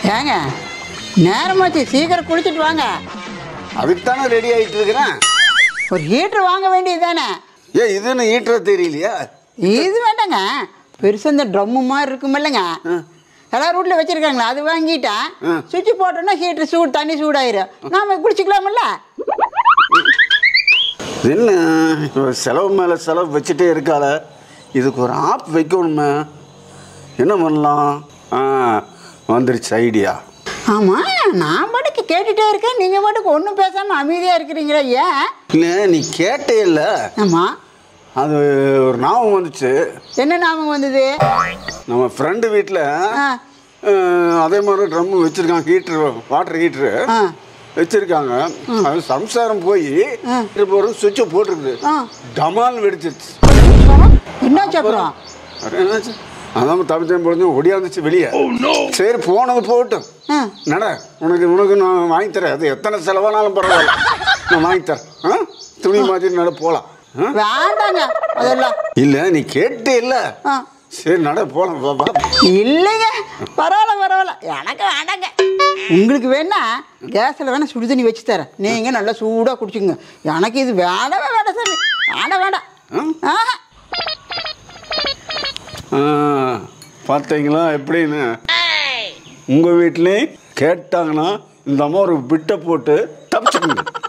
ஏங்க நேரமாச்சு சீக்கிரம் குளிச்சுட்டு வாங்க அதுக்கு தானே ரெடி ஆகிட்டு இருக்கிறேன் ஒரு ஹீட்ரு வாங்க வேண்டியது தானே ஏ இதுன்னு ஈட்டுற தெரியலையா இது வேண்டாங்க பெருசாக இந்த ட்ரம்மு மாதிரி இருக்குமில்லங்க எல்லா ரூட்டில் வச்சுருக்காங்களா அது வாங்கிட்டேன் ஆ. சுவிட்ச் போட்டோன்னா ஹீட்ரு சூடு தண்ணி சூடாயிரும் நாம குளிச்சுக்கலாமில்ல என்ன இவ செலவு மேலே செலவு வச்சுட்டே இருக்காள இதுக்கு ஒரு ஆப் வைக்கணுமே என்ன பண்ணலாம் ஆ வந்துருச்சு ஐடியா ஆமாம் நான் பாட்டுக்கு கேட்டுகிட்டே இருக்கேன் நீங்கள் பாட்டுக்கு ஒன்றும் பேசாமல் அமைதியாக இருக்கிறீங்களா ஏன் இல்லை நீ கேட்டே இல்லை ஆமாம் அது ஒரு ஞாபகம் வந்துச்சு என்ன ஞாபகம் வந்தது நம்ம ஃப்ரெண்டு வீட்டில் ஆ. அதே மாதிரி ட்ரம் வச்சுருக்காங்க ஹீட்ரு வாட்டர் ஹீட்ரு ஆ. வச்சுருக்காங்க அது சம்சாரம் போய் போகிற சுவிட்சை போட்டிருக்குது ஆ. டமால் வெடிச்சிருச்சு என்னாச்சு அப்புறம் அது என்னாச்சு அதான் தமிழ் பொழுது ஒடியாந்துச்சு வெளியே சரி போனது போகட்டும் ஆ. நட உனக்கு உனக்கு நான் வாங்கி தரேன் அது எத்தனை செலவானாலும் பரவாயில்ல நான் வாங்கி தரேன் ஆ துணி மாதிரி நட போகலாம் வேண்டாங்க அதெல்லாம் இல்லை நீ கேட்டே இல்லை ஆ சரி நட போகலாம் பாப்பா இல்லைங்க பரவாயில்ல பரவாயில்ல எனக்கு வேண்டாங்க உங்களுக்கு வேணா கேஸில் வேணா சுடு தண்ணி வச்சு தரேன் நீங்கள் நல்லா சூடாக குடிச்சுங்க எனக்கு இது வேண்டவே வேண்டாம் சாமி வேண்டாம் வேண்டாம் ஆஹா ஆ, பார்த்தீங்களா எப்படின்னு உங்கள் வீட்லேயும் கேட்டாங்கன்னா இந்த அம்மா ஒரு பிட்டை போட்டு தப்பிச்சுக்கணும்